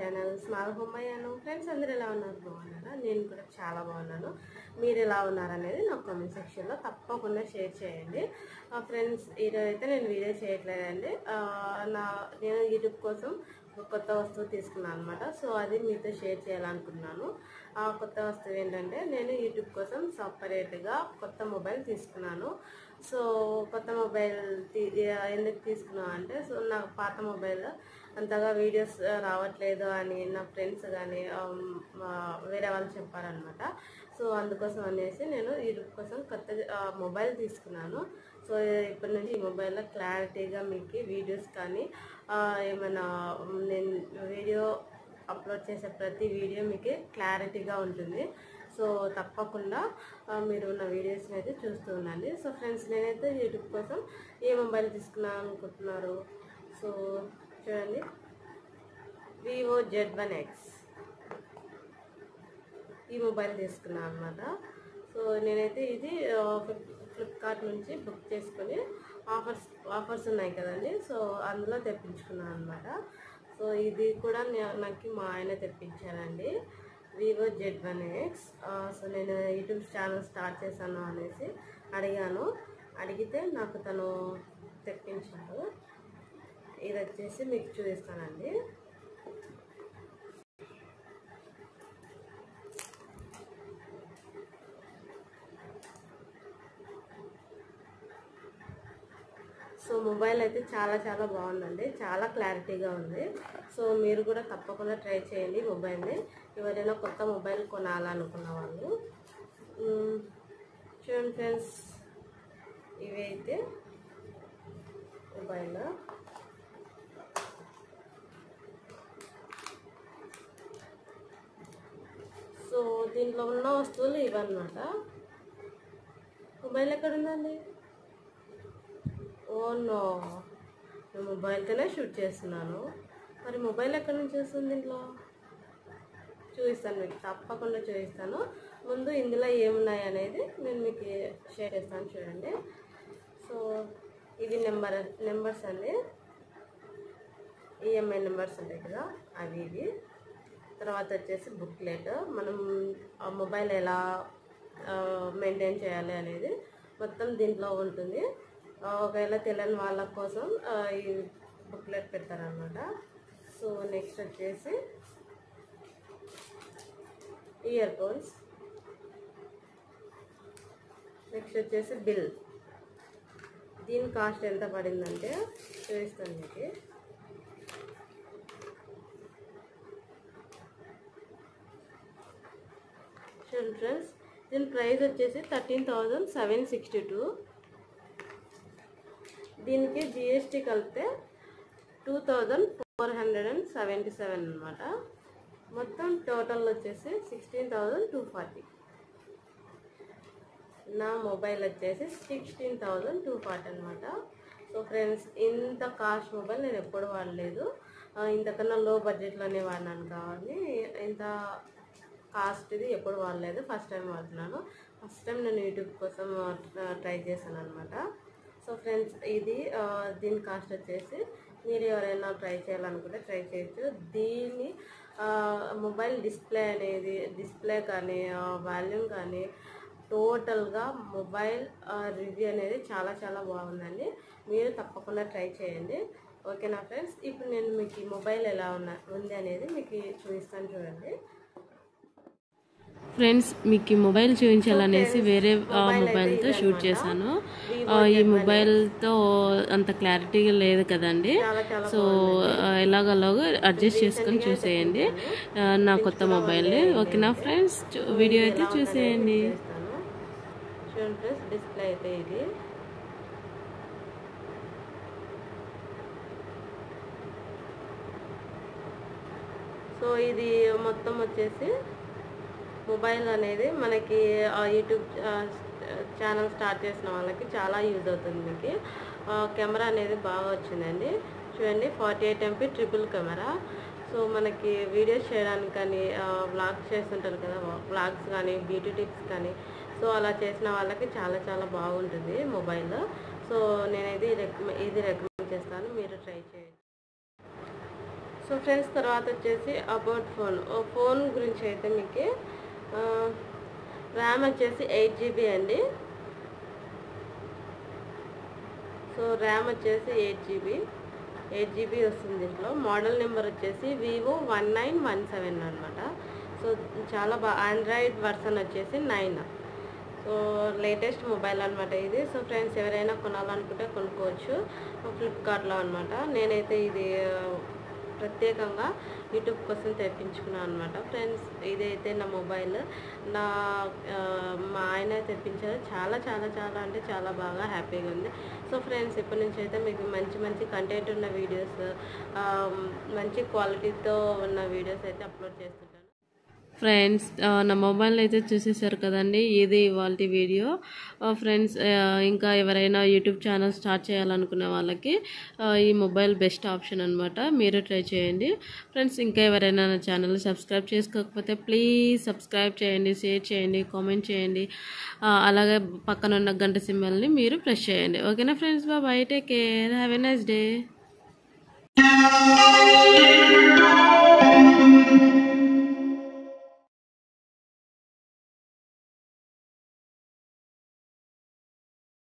Channel small హోమయ్యాను friends అందరు ఎలా ఉన్నారు బాగున్నారా నేను కూడా చాలా బాగున్నాను మీరు ఎలా ఉన్నారనేది నాకు కామెంట్ సెక్షన్లో తప్పకుండా షేర్ చేయండి ఫ్రెండ్స్ ఈరోజు అయితే నేను వీడియో చేయట్లేదండి ఆ, నా నేను యూట్యూబ్ కోసం ఒక కొత్త వస్తువు తీసుకున్నాను అనమాట సో అది మీతో షేర్ చేయాలనుకున్నాను ఆ కొత్త వస్తువు ఏంటంటే నేను యూట్యూబ్ కోసం సపరేట్గా కొత్త మొబైల్ తీసుకున్నాను సో కొత్త మొబైల్ తీ- ఎందుకు తీసుకున్నాను అంటే సో నా పాత మొబైల్ అంతగా వీడియోస్ రావట్లేదు అని నా ఫ్రెండ్స్ కానీ వేరే వాళ్ళు చెప్పారనమాట సో అందుకోసం అనేసి నేను యూట్యూబ్ కోసం కొత్త ఆ, మొబైల్ తీసుకున్నాను సో ఇప్పటి నుంచి ఈ మొబైల్లో క్లారిటీగా మీకు వీడియోస్ కానీ ఆ, ఏమైనా నేను వీడియో అప్లోడ్ చేసే ప్రతి వీడియో మీకు క్లారిటీగా ఉంటుంది సో తప్పకుండా ఆ, మీరు నా వీడియోస్ని అయితే చూస్తూ ఉండండి సో ఫ్రెండ్స్ నేనైతే యూట్యూబ్ కోసం ఏ మొబైల్ తీసుకున్నాను అనుకుంటున్నారు సో చూడండి వివో జెడ్ వన్ ఎక్స్ ఈ మొబైల్ తీసుకున్నాను అనమాట సో నేనైతే ఇది ఆ, ఫ్లిప్- ఫ్లిప్కార్ట్ నుంచి బుక్ చేసుకొని ఆఫర్స్ ఆఫర్స్ ఉన్నాయి కదండి సో అందులో తెప్పించుకున్నాను అనమాట సో ఇది కూడా నే- నాకు మా ఆయన తెప్పించారండి Vivo Z one X so నేను యూట్యూబ్ ఛానల్ స్టార్ట్ చేశాను అనేసి అడిగాను అడిగితే నాకు తను తెప్పించారు ఇది వచ్చేసి మీకు చూపిస్తానండి సో మొబైల్ అయితే చాలా చాలా బాగుందండి చాలా క్లారిటీగా ఉంది సో మీరు కూడా తప్పకుండా ట్రై చేయండి మొబైల్ని ఎవరైనా కొత్త మొబైల్ కొనాలనుకున్న వాళ్ళు మ్మ్. చూడండి ఫ్రెండ్స్ ఇవి అయితే మొబైల్ సో దీంట్లో ఉన్న వస్తువులు ఇవన్నమాట మొబైల్ ఎక్కడ ఉందండి ఓ నో నేను మొబైల్తోనే షూట్ చేస్తున్నాను మరి మొబైల్ ఎక్కడి నుంచి వస్తుంది దీంట్లో చూపిస్తాను మీకు తప్పకుండా చూపిస్తాను ముందు ఇందులో ఏమున్నాయి అనేది నేను మీకు షేర్ చేస్తాను చూడండి సో ఇవి నెంబర్ నెంబర్స్ అండి ఈఎంఐ నెంబర్స్ ఉంటాయి కదా అవి ఇవి తర్వాత వచ్చేసి బుక్లెట్ మనం ఆ మొబైల్ ఎలా మెయింటైన్ చేయాలి అనేది మొత్తం దీంట్లో ఉంటుంది ఆ, ఒకవేళ తెలియని వాళ్ళ కోసం ఆ, ఈ బుక్లెట్ పెడతారనమాట సో నెక్స్ట్ వచ్చేసి ఇయర్ ఫోన్స్ నెక్స్ట్ వచ్చేసి బిల్ దీని కాస్ట్ ఎంత పడిందంటే చూపిస్తాను మీకు చూడండి ఫ్రెండ్స్ దీని ప్రైస్ వచ్చేసి thirteen thousand seven sixty two దీనికి జిఎస్టీ కలిపితే two thousand four hundred and seventy seven అనమాట మొత్తం టోటల్ వచ్చేసి సిక్స్టీన్ థౌజండ్ టూ ఫార్టీ నా మొబైల్ వచ్చేసి సిక్స్టీన్ థౌజండ్ టూ ఫార్టీ అనమాట సో ఫ్రెండ్స్ ఇంత కాస్ట్ మొబైల్ నేను ఎప్పుడు వాడలేదు ఆ, ఇంతకన్నా లో బడ్జెట్లోనే వాడినాను కాబట్టి ఇంత కాస్ట్ ఇది ఎప్పుడు వాడలేదు ఫస్ట్ టైం వాడుతున్నాను ఫస్ట్ టైం నేను యూట్యూబ్ కోసం ట్రై చేశాను అనమాట సో ఫ్రెండ్స్ ఇది ఆ, దీని కాస్ట్ వచ్చేసి మీరు ఎవరైనా ట్రై చేయాలనుకుంటే ట్రై చేయొచ్చు దీని ఆ, మొబైల్ డిస్ప్లే అనేది డిస్ప్లే కానీ వాల్యూమ్ కానీ టోటల్గా మొబైల్ రివ్యూ అనేది చాలా చాలా బాగుందండి మీరు తప్పకుండా ట్రై చేయండి ఓకేనా ఫ్రెండ్స్ ఇప్పుడు నేను మీకు ఈ మొబైల్ ఎలా ఉన్న ఉంది అనేది మీకు చూపిస్తాను చూడండి ఫ్రెండ్స్ మీకు ఈ మొబైల్ చూపించాలనేసి వేరే ఆ, మొబైల్తో షూట్ చేశాను ఆ, ఈ మొబైల్తో అంత క్లారిటీగా లేదు కదండి చాలా చాలా సో ఆ, ఎలాగలాగో అడ్జస్ట్ చేసుకొని చూసేయండి ఆ, నా కొత్త మొబైల్ ఓకేనా ఫ్రెండ్స్ చూ- వీడియో అయితే చూసేయండి చేస్తాను చూడండి ఫ్రెండ్స్ డిస్ప్లే అయితే ఇది సో ఇది మొత్తం వచ్చేసి మొబైల్ అనేది మనకి ఆ యూట్యూబ్ ఛానల్ స్టార్ట్ చేసిన వాళ్ళకి చాలా యూజ్ అవుతుంది మీకు కెమెరా అనేది బాగా వచ్చిందండి చూడండి forty eight MP triple camera so మనకి వీడియోస్ చేయడానికి కానీ వ్లాగ్స్ చేస్తుంటారు కదా వ్లాగ్స్ కానీ బ్యూటీ టిప్స్ కానీ సో అలా చేసిన వాళ్ళకి చాలా చాలా బాగుంటుంది మొబైల్ సో నేనైతే ఇది రికమెండ్ ఇది రికమెండ్ చేస్తాను మీరు ట్రై చేయండి సో ఫ్రెండ్స్ తర్వాత వచ్చేసి అబౌట్ ఫోన్ ఓ ఫోన్ గురించి అయితే మీకు ర్యామ్ వచ్చేసి ఎయిట్ జీబీ అండి సో ర్యామ్ వచ్చేసి ఎయిట్ జీబీ ఎయిట్ జీబీ వస్తుంది దీంట్లో మోడల్ నెంబర్ వచ్చేసి Vivo one nine one seven అనమాట సో చాలా బాగా ఆండ్రాయిడ్ వర్షన్ వచ్చేసి నైన్ సో లేటెస్ట్ మొబైల్ అనమాట ఇది సో ఫ్రెండ్స్ ఎవరైనా కొనాలనుకుంటే కొనుక్కోవచ్చు ఫ్లిప్కార్ట్లో అనమాట నేనైతే ఇది ఆ, ప్రత్యేకంగా యూట్యూబ్ కోసం తెప్పించుకున్నాను అనమాట ఫ్రెండ్స్ ఇదైతే నా మొబైల్ నా ఆ, మా ఆయన తెప్పించారు చాలా చాలా చాలా అంటే చాలా బాగా హ్యాపీగా ఉంది సో ఫ్రెండ్స్ ఇప్పటి నుంచి అయితే మీకు మంచి మంచి కంటెంట్ ఉన్న వీడియోస్ మంచి క్వాలిటీతో ఉన్న వీడియోస్ అయితే అప్లోడ్ చేస్తుంటాను ఫ్రెండ్స్ ఆ, నా మొబైల్ అయితే చూసేసారు కదండి ఇది ఇవాళ వీడియో ఆ, ఫ్రెండ్స్ ఆ, ఇంకా ఎవరైనా యూట్యూబ్ ఛానల్ స్టార్ట్ చేయాలనుకునే వాళ్ళకి ఆ, ఈ మొబైల్ బెస్ట్ ఆప్షన్ అనమాట మీరు ట్రై చేయండి ఫ్రెండ్స్ ఇంకా ఎవరైనా నా ఛానల్ సబ్స్క్రైబ్ చేసుకోకపోతే ప్లీజ్ సబ్స్క్రైబ్ చేయండి షేర్ చేయండి కామెంట్ చేయండి ఆ, అలాగే పక్కన ఉన్న గంట సింబల్ని మీరు ప్రెస్ చేయండి ఓకేనా friends bye take care have a nice day